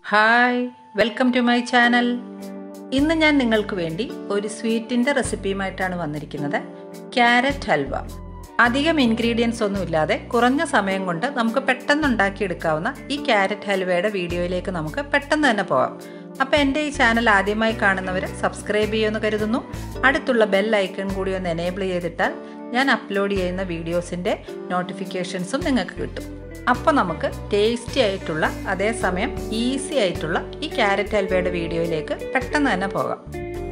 hi welcome to my channel ഇന്ന് ഞാൻ നിങ്ങൾക്ക് വേണ്ടി ഒരു സ്വീറ്റിൻ്റെ റെസിപ്പിയുമായിട്ടാണ് വന്നിരിക്കുന്നത് ക്യാരറ്റ് ഹൽവ അധികം ഇൻഗ്രീഡിയൻസ് ഒന്നും ഇല്ലാതെ കുറഞ്ഞ സമയം കൊണ്ട് നമുക്ക് പെട്ടെന്ന് ഉണ്ടാക്കിയെടുക്കാവുന്ന ഈ ക്യാരറ്റ് ഹൽവയുടെ വീഡിയോയിലേക്ക് നമുക്ക് പെട്ടെന്ന് തന്നെ പോവാം അപ്പോൾ എൻ്റെ ഈ ചാനൽ ആദ്യമായി കാണുന്നവർ സബ്സ്ക്രൈബ് ചെയ്യുമെന്ന് കരുതുന്നു അടുത്തുള്ള ബെൽ ഐക്കൺ കൂടി ഒന്ന് എനേബിൾ ചെയ്തിട്ടാൽ ഞാൻ അപ്ലോഡ് ചെയ്യുന്ന വീഡിയോസിൻ്റെ നോട്ടിഫിക്കേഷൻസും നിങ്ങൾക്ക് കിട്ടും അപ്പോൾ നമുക്ക് ടേസ്റ്റി ആയിട്ടുള്ള അതേസമയം ഈസി ആയിട്ടുള്ള ഈ ക്യാരറ്റ് ഹൽവയുടെ വീഡിയോയിലേക്ക് പെട്ടെന്ന് തന്നെ പോകാം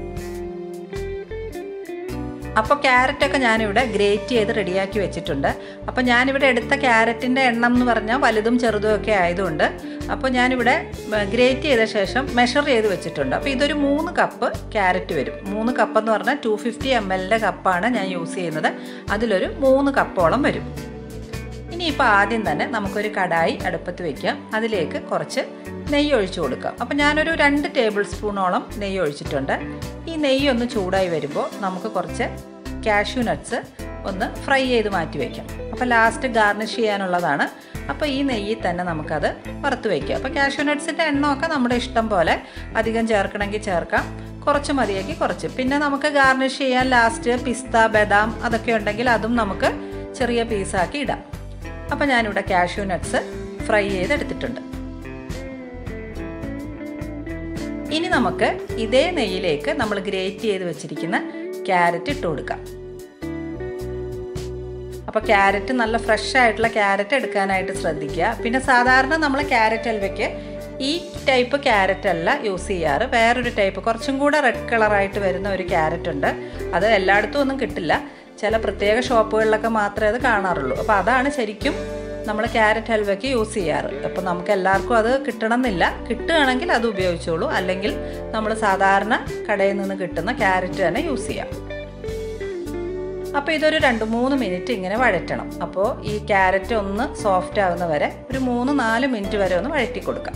അപ്പോൾ ക്യാരറ്റൊക്കെ ഞാനിവിടെ ഗ്രേറ്റ് ചെയ്ത് റെഡിയാക്കി വെച്ചിട്ടുണ്ട് അപ്പോൾ ഞാനിവിടെ എടുത്ത ക്യാരറ്റിൻ്റെ എണ്ണം എന്ന് പറഞ്ഞാൽ വലുതും ചെറുതും ഒക്കെ ആയതുകൊണ്ട് അപ്പോൾ ഞാനിവിടെ ഗ്രേറ്റ് ചെയ്ത ശേഷം മെഷർ ചെയ്ത് വെച്ചിട്ടുണ്ട് അപ്പോൾ ഇതൊരു മൂന്ന് കപ്പ് ക്യാരറ്റ് വരും മൂന്ന് കപ്പ് എന്ന് പറഞ്ഞാൽ ടു ഫിഫ്റ്റി എം എല്ലിൻ്റെ കപ്പാണ് ഞാൻ യൂസ് ചെയ്യുന്നത് അതിലൊരു മൂന്ന് കപ്പോളം വരും ഇനിയിപ്പോൾ ആദ്യം തന്നെ നമുക്കൊരു കടായി അടുപ്പത്ത് വെക്കാം അതിലേക്ക് കുറച്ച് നെയ്യ് ഒഴിച്ചു കൊടുക്കാം അപ്പോൾ ഞാനൊരു രണ്ട് ടേബിൾ സ്പൂണോളം നെയ്യ് ഒഴിച്ചിട്ടുണ്ട് ഈ നെയ്യ് ഒന്ന് ചൂടായി വരുമ്പോൾ നമുക്ക് കുറച്ച് കാഷ്യൂ നട്ട്സ് ഒന്ന് ഫ്രൈ ചെയ്ത് മാറ്റി വയ്ക്കാം അപ്പോൾ ലാസ്റ്റ് ഗാർണിഷ് ചെയ്യാനുള്ളതാണ് അപ്പോൾ ഈ നെയ്യിൽ തന്നെ നമുക്കത് വറുത്ത് വയ്ക്കാം അപ്പോൾ കാഷ്യൂ നട്ട്സിൻ്റെ എണ്ണമൊക്കെ നമ്മുടെ ഇഷ്ടം പോലെ അധികം ചേർക്കണമെങ്കിൽ ചേർക്കാം കുറച്ച് മതിയെങ്കിൽ കുറച്ച് പിന്നെ നമുക്ക് ഗാർണിഷ് ചെയ്യാൻ ലാസ്റ്റ് പിസ്ത ബദാം അതൊക്കെ ഉണ്ടെങ്കിൽ അതും നമുക്ക് ചെറിയ പീസാക്കി ഇടാം അപ്പോൾ ഞാനിവിടെ കാഷ്യൂ നട്ട്സ് ഫ്രൈ ചെയ്തെടുത്തിട്ടുണ്ട് ഇനി നമുക്ക് ഇതേ നെയ്യിലേക്ക് നമ്മൾ ഗ്രേറ്റ് ചെയ്ത് വെച്ചിരിക്കുന്ന ക്യാരറ്റ് ഇട്ട് കൊടുക്കാം അപ്പോൾ ക്യാരറ്റ് നല്ല ഫ്രഷ് ആയിട്ടുള്ള ക്യാരറ്റ് എടുക്കാനായിട്ട് ശ്രദ്ധിക്കുക പിന്നെ സാധാരണ നമ്മൾ ക്യാരറ്റ് ഹൽവയ്ക്ക് ഈ ടൈപ്പ് ക്യാരറ്റ് അല്ല യൂസ് ചെയ്യാറ് വേറൊരു ടൈപ്പ് കുറച്ചും കൂടെ റെഡ് കളറായിട്ട് വരുന്ന ഒരു ക്യാരറ്റ് ഉണ്ട് അത് എല്ലായിടത്തും ഒന്നും കിട്ടില്ല ചില പ്രത്യേക ഷോപ്പുകളിലൊക്കെ മാത്രമേ അത് കാണാറുള്ളൂ അപ്പോൾ അതാണ് ശരിക്കും നമ്മൾ ക്യാരറ്റ് ഹൽവയ്ക്ക് യൂസ് ചെയ്യാറ് അപ്പോൾ നമുക്ക് എല്ലാവർക്കും അത് കിട്ടണമെന്നില്ല കിട്ടുകയാണെങ്കിൽ അത് ഉപയോഗിച്ചോളൂ അല്ലെങ്കിൽ നമ്മൾ സാധാരണ കടയിൽ നിന്ന് കിട്ടുന്ന ക്യാരറ്റ് തന്നെ യൂസ് ചെയ്യാം അപ്പോൾ ഇതൊരു രണ്ട് മൂന്ന് മിനിറ്റ് ഇങ്ങനെ വഴറ്റണം അപ്പോൾ ഈ ക്യാരറ്റ് ഒന്ന് സോഫ്റ്റ് ആകുന്ന വരെ ഒരു മൂന്ന് നാല് മിനിറ്റ് വരെ ഒന്ന് വഴറ്റി കൊടുക്കാം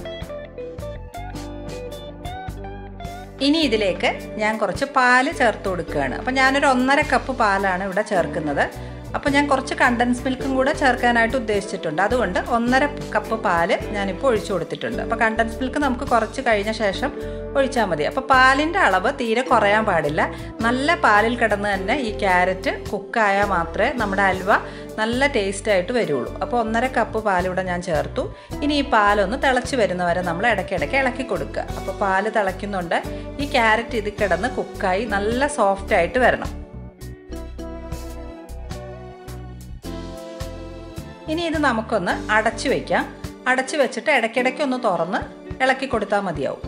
ഇനി ഇതിലേക്ക് ഞാൻ കുറച്ച് പാല് ചേർത്ത് കൊടുക്കുകയാണ് അപ്പോൾ ഞാനൊരു ഒന്നര കപ്പ് പാലാണ് ഇവിടെ ചേർക്കുന്നത് അപ്പോൾ ഞാൻ കുറച്ച് കണ്ടൻസ് മിൽക്കും കൂടെ ചേർക്കാനായിട്ട് ഉദ്ദേശിച്ചിട്ടുണ്ട് അതുകൊണ്ട് ഒന്നര കപ്പ് പാല് ഞാനിപ്പോൾ ഒഴിച്ചു കൊടുത്തിട്ടുണ്ട് അപ്പോൾ കണ്ടൻസ് മിൽക്ക് നമുക്ക് കുറച്ച് കഴിഞ്ഞ ശേഷം ഒഴിച്ചാൽ മതി അപ്പോൾ പാലിൻ്റെ അളവ് തീരെ കുറയാൻ പാടില്ല നല്ല പാലിൽ കിടന്ന് തന്നെ ഈ ക്യാരറ്റ് കുക്കായാൽ മാത്രമേ നമ്മുടെ അൽവ നല്ല ടേസ്റ്റായിട്ട് വരുള്ളൂ അപ്പോൾ ഒന്നര കപ്പ് പാലിവിടെ ഞാൻ ചേർത്തു ഇനി ഈ പാലൊന്ന് തിളച്ച് വരുന്നവരെ നമ്മൾ ഇടയ്ക്കിടയ്ക്ക് ഇളക്കി കൊടുക്കുക അപ്പോൾ പാല് തിളയ്ക്കുന്നുണ്ട് ഈ ക്യാരറ്റ് ഇത് കിടന്ന് കുക്കായി നല്ല സോഫ്റ്റ് ആയിട്ട് വരണം ഇനി ഇത് നമുക്കൊന്ന് അടച്ചു വയ്ക്കാം അടച്ചു വെച്ചിട്ട് ഇടയ്ക്കിടയ്ക്ക് ഒന്ന് തുറന്ന് ഇളക്കി കൊടുത്താൽ മതിയാവും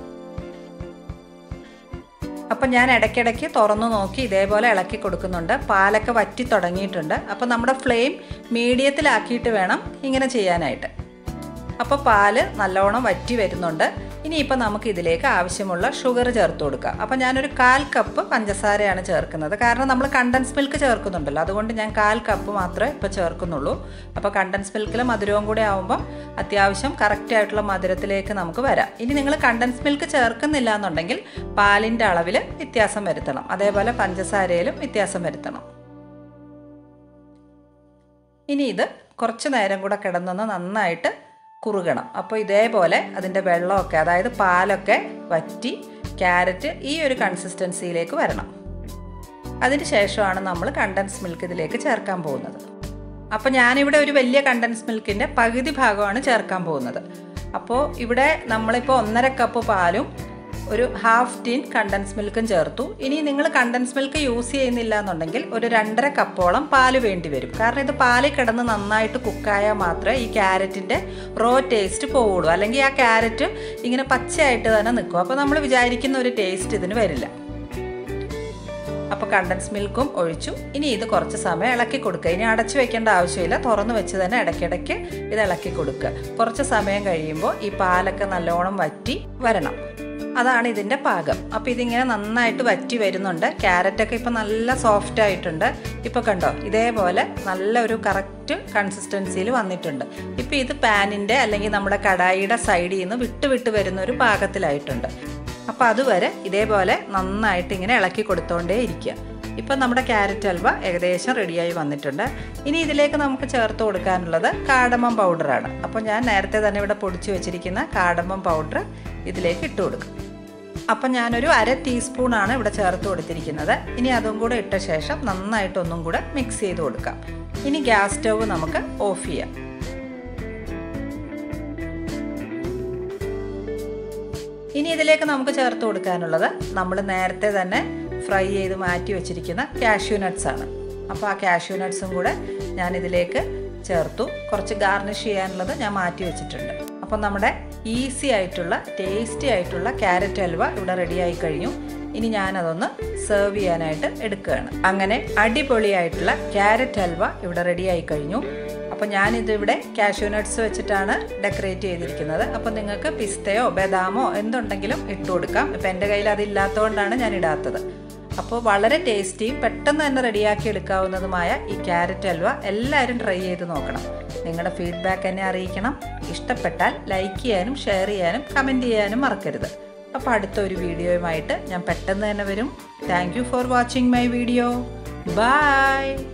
അപ്പം ഞാൻ ഇടയ്ക്കിടയ്ക്ക് തുറന്നു നോക്കി ഇതേപോലെ ഇളക്കി കൊടുക്കുന്നുണ്ട് പാലൊക്കെ വറ്റി തുടങ്ങിയിട്ടുണ്ട് അപ്പോൾ നമ്മുടെ ഫ്ലെയിം മീഡിയത്തിലാക്കിയിട്ട് വേണം ഇങ്ങനെ ചെയ്യാനായിട്ട് അപ്പോൾ പാല് നല്ലോണം വറ്റി വരുന്നുണ്ട് ഇനിയിപ്പോൾ നമുക്ക് ഇതിലേക്ക് ആവശ്യമുള്ള ഷുഗർ ചേർത്ത് കൊടുക്കാം അപ്പോൾ ഞാനൊരു കാൽ കപ്പ് പഞ്ചസാരയാണ് ചേർക്കുന്നത് കാരണം നമ്മൾ കണ്ടൻസ് മിൽക്ക് ചേർക്കുന്നുണ്ടല്ലോ അതുകൊണ്ട് ഞാൻ കാൽ കപ്പ് മാത്രമേ ഇപ്പോൾ ചേർക്കുന്നുള്ളൂ അപ്പോൾ കണ്ടൻസ് മിൽക്കിൽ മധുരവും കൂടെ ആകുമ്പോൾ അത്യാവശ്യം കറക്റ്റ് ആയിട്ടുള്ള മധുരത്തിലേക്ക് നമുക്ക് വരാം ഇനി നിങ്ങൾ കണ്ടൻസ് മിൽക്ക് ചേർക്കുന്നില്ല എന്നുണ്ടെങ്കിൽ പാലിൻ്റെ അളവിൽ വ്യത്യാസം വരുത്തണം അതേപോലെ പഞ്ചസാരയിലും വ്യത്യാസം വരുത്തണം ഇനി ഇത് കുറച്ച് നേരം കൂടെ കിടന്നൊന്ന് നന്നായിട്ട് കുറുകണം അപ്പോൾ ഇതേപോലെ അതിൻ്റെ വെള്ളമൊക്കെ അതായത് പാലൊക്കെ വറ്റി ക്യാരറ്റ് ഈ ഒരു കൺസിസ്റ്റൻസിയിലേക്ക് വരണം അതിന് ശേഷമാണ് നമ്മൾ കണ്ടൻസ് മിൽക്ക് ഇതിലേക്ക് ചേർക്കാൻ പോകുന്നത് അപ്പോൾ ഞാനിവിടെ ഒരു വലിയ കണ്ടൻസ് മിൽക്കിൻ്റെ പകുതി ഭാഗമാണ് ചേർക്കാൻ പോകുന്നത് അപ്പോൾ ഇവിടെ നമ്മളിപ്പോൾ ഒന്നര കപ്പ് പാലും ഒരു ഹാഫ് ടീൻ കണ്ടൻസ് മിൽക്കും ചേർത്തു ഇനി നിങ്ങൾ കണ്ടൻസ് മിൽക്ക് യൂസ് ചെയ്യുന്നില്ല എന്നുണ്ടെങ്കിൽ ഒരു രണ്ടര കപ്പോളം പാല് വേണ്ടി വരും കാരണം ഇത് പാലിൽ കിടന്ന് നന്നായിട്ട് കുക്കായാൽ മാത്രമേ ഈ ക്യാരറ്റിൻ്റെ റോ ടേസ്റ്റ് പോവുള്ളൂ അല്ലെങ്കിൽ ആ ക്യാരറ്റ് ഇങ്ങനെ പച്ചയായിട്ട് തന്നെ നിൽക്കും അപ്പോൾ നമ്മൾ വിചാരിക്കുന്ന ഒരു ടേസ്റ്റ് ഇതിന് വരില്ല അപ്പോൾ കണ്ടൻസ് മിൽക്കും ഒഴിച്ചു ഇനി ഇത് കുറച്ച് സമയം ഇളക്കി കൊടുക്കുക ഇനി അടച്ചു വെക്കേണ്ട ആവശ്യമില്ല തുറന്ന് വെച്ച് തന്നെ ഇടയ്ക്കിടയ്ക്ക് ഇത് ഇളക്കി കൊടുക്കുക കുറച്ച് സമയം കഴിയുമ്പോൾ ഈ പാലൊക്കെ നല്ലോണം വറ്റി വരണം അതാണ് ഇതിൻ്റെ പാകം അപ്പോൾ ഇതിങ്ങനെ നന്നായിട്ട് വറ്റി വരുന്നുണ്ട് ക്യാരറ്റൊക്കെ ഇപ്പോൾ നല്ല സോഫ്റ്റ് ആയിട്ടുണ്ട് ഇപ്പോൾ കണ്ടോ ഇതേപോലെ നല്ല ഒരു കറക്റ്റ് കൺസിസ്റ്റൻസിയിൽ വന്നിട്ടുണ്ട് ഇപ്പോൾ ഇത് പാനിൻ്റെ അല്ലെങ്കിൽ നമ്മുടെ കടായിയുടെ സൈഡിൽ നിന്ന് വിട്ട് വിട്ട് വരുന്ന ഒരു പാകത്തിലായിട്ടുണ്ട് അപ്പോൾ അതുവരെ ഇതേപോലെ നന്നായിട്ട് ഇങ്ങനെ ഇളക്കി കൊടുത്തോണ്ടേ ഇരിക്കുക ഇപ്പം നമ്മുടെ ക്യാരറ്റ് ഹൽവ ഏകദേശം റെഡിയായി വന്നിട്ടുണ്ട് ഇനി ഇതിലേക്ക് നമുക്ക് ചേർത്ത് കൊടുക്കാനുള്ളത് കാടമ്പം പൗഡറാണ് അപ്പോൾ ഞാൻ നേരത്തെ തന്നെ ഇവിടെ പൊടിച്ച് വെച്ചിരിക്കുന്ന കാടമ്പം പൗഡർ ഇതിലേക്ക് ഇട്ട് കൊടുക്കാം അപ്പം ഞാനൊരു അര ടീസ്പൂണാണ് ഇവിടെ ചേർത്ത് കൊടുത്തിരിക്കുന്നത് ഇനി അതും കൂടെ ഇട്ട ശേഷം നന്നായിട്ട് ഒന്നും കൂടെ മിക്സ് ചെയ്ത് കൊടുക്കാം ഇനി ഗ്യാസ് സ്റ്റവ് നമുക്ക് ഓഫ് ചെയ്യാം ഇനി ഇതിലേക്ക് നമുക്ക് ചേർത്ത് കൊടുക്കാനുള്ളത് നമ്മൾ നേരത്തെ തന്നെ ഫ്രൈ ചെയ്ത് മാറ്റി വെച്ചിരിക്കുന്ന കാഷ്യൂ നട്ട്സ് ആണ് അപ്പോൾ ആ കാഷ്യൂ നട്ട്സും കൂടെ ഞാൻ ഇതിലേക്ക് ചേർത്തു കുറച്ച് ഗാർണിഷ് ചെയ്യാനുള്ളത് ഞാൻ മാറ്റി വെച്ചിട്ടുണ്ട് അപ്പോൾ നമ്മുടെ ഈസി ആയിട്ടുള്ള ടേസ്റ്റി ആയിട്ടുള്ള ക്യാരറ്റ് ഹൽവ ഇവിടെ റെഡിയായി കഴിഞ്ഞു ഇനി ഞാനതൊന്ന് സെർവ് ചെയ്യാനായിട്ട് എടുക്കുകയാണ് അങ്ങനെ അടിപൊളിയായിട്ടുള്ള ക്യാരറ്റ് ഹൽവ ഇവിടെ റെഡിയായി കഴിഞ്ഞു അപ്പോൾ ഞാനിതിവിടെ കാഷ്യൂ നട്ട്സ് വെച്ചിട്ടാണ് ഡെക്കറേറ്റ് ചെയ്തിരിക്കുന്നത് അപ്പോൾ നിങ്ങൾക്ക് പിസ്തയോ ബദാമോ എന്തുണ്ടെങ്കിലും ഇട്ട് കൊടുക്കാം ഇപ്പം എൻ്റെ കയ്യിൽ അതില്ലാത്തതുകൊണ്ടാണ് ഞാൻ ഇടാത്തത് അപ്പോൾ വളരെ ടേസ്റ്റിയും പെട്ടെന്ന് തന്നെ റെഡിയാക്കി എടുക്കാവുന്നതുമായ ഈ ക്യാരറ്റ് ഹൽവ എല്ലാവരും ട്രൈ ചെയ്ത് നോക്കണം നിങ്ങളുടെ ഫീഡ്ബാക്ക് എന്നെ അറിയിക്കണം ഇഷ്ടപ്പെട്ടാൽ ലൈക്ക് ചെയ്യാനും ഷെയർ ചെയ്യാനും കമൻറ്റ് ചെയ്യാനും മറക്കരുത് അപ്പോൾ അടുത്ത ഒരു വീഡിയോയുമായിട്ട് ഞാൻ പെട്ടെന്ന് തന്നെ വരും thank you for watching my video by